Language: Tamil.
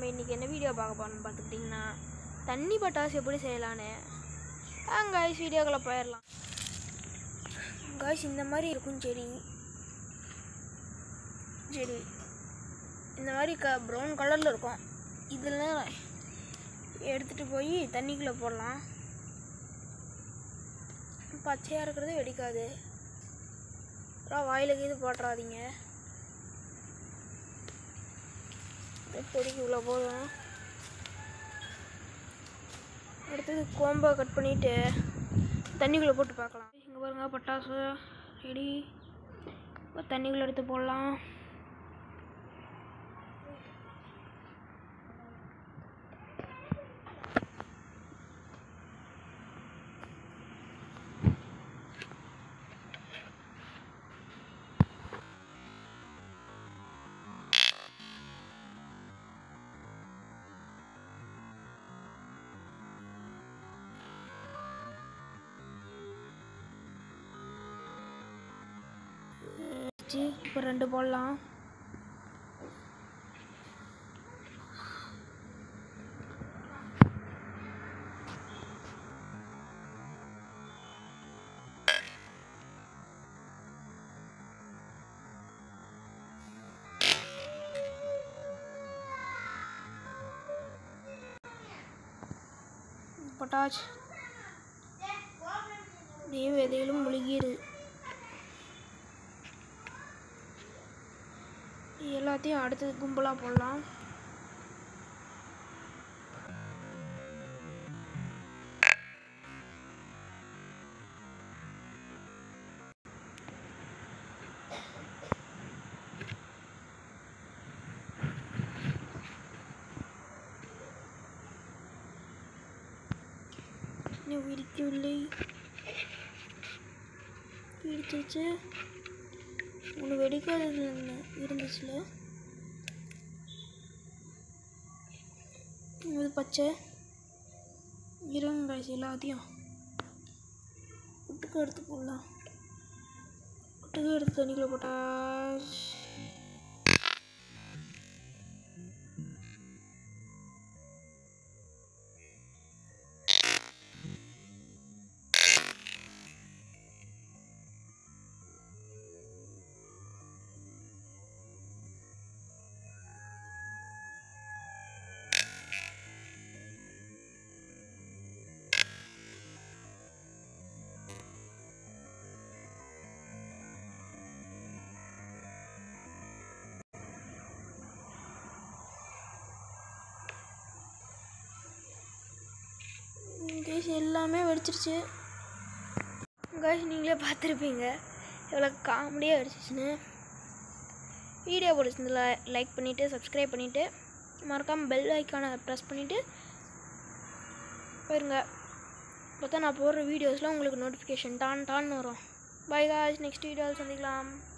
நம்ம இன்றைக்கி என்ன வீடியோ பார்க்க போகிறோம்னு பார்த்துக்கிட்டிங்கன்னா தண்ணி பட்டாசு எப்படி செய்யலான்னு ஆ காய்ஸ் வீடியோக்குள்ளே போயிடலாம் காய்ஸ் இந்த மாதிரி இருக்கும் செடி சரி இந்த மாதிரி க ப்ரௌன் கலரில் இருக்கும் இதெல்லாம் எடுத்துகிட்டு போய் தண்ணிக்குள்ளே போடலாம் பச்சையாக இருக்கிறது வெடிக்காது அப்புறம் வாயில் கீது போட்டுறாதீங்க இப்போதைக்கு இவ்வளோ போதும் அடுத்தது கோம்பை கட் பண்ணிவிட்டு தண்ணிக்குள்ளே போட்டு பார்க்கலாம் இங்கே பாருங்க பட்டாசு ரெடி இப்போ தண்ணிக்குள்ளே எடுத்து போடலாம் வச்சு இப்போ ரெண்டு போடலாம் பொட்டாச் நீ விதையிலும் முழுகிடு எல்லாத்தையும் அடுத்தது கும்பலாக போடலாம் இன்னும் வெடிக்கவில்லை வெடிச்சிருச்சு ஒன்று வெடிக்காதது இருந்துச்சுல இது பச்சை இருங்க எல்லாத்தையும் ஒட்டுக்க எடுத்து போடலாம் ஒட்டுக்க எடுத்து தண்ணிக்குள்ள போட்டா கேஸ் எல்லாமே வெடிச்சிருச்சு கேஸ் நீங்களே பார்த்துருப்பீங்க எவ்வளோ காமெடியாக வெடிச்சிச்சுன்னு வீடியோ பிடிச்சிருந்தல லைக் பண்ணிவிட்டு சப்ஸ்கிரைப் பண்ணிவிட்டு மறக்காமல் பெல் ஐக்கானை ப்ரெஸ் பண்ணிவிட்டு போயிருங்க பார்த்தா நான் போடுற வீடியோஸ்லாம் உங்களுக்கு நோட்டிஃபிகேஷன் டான் டான்னு வரும் பை காய்ஸ் நெக்ஸ்ட் வீடியோவில் சந்திக்கலாம்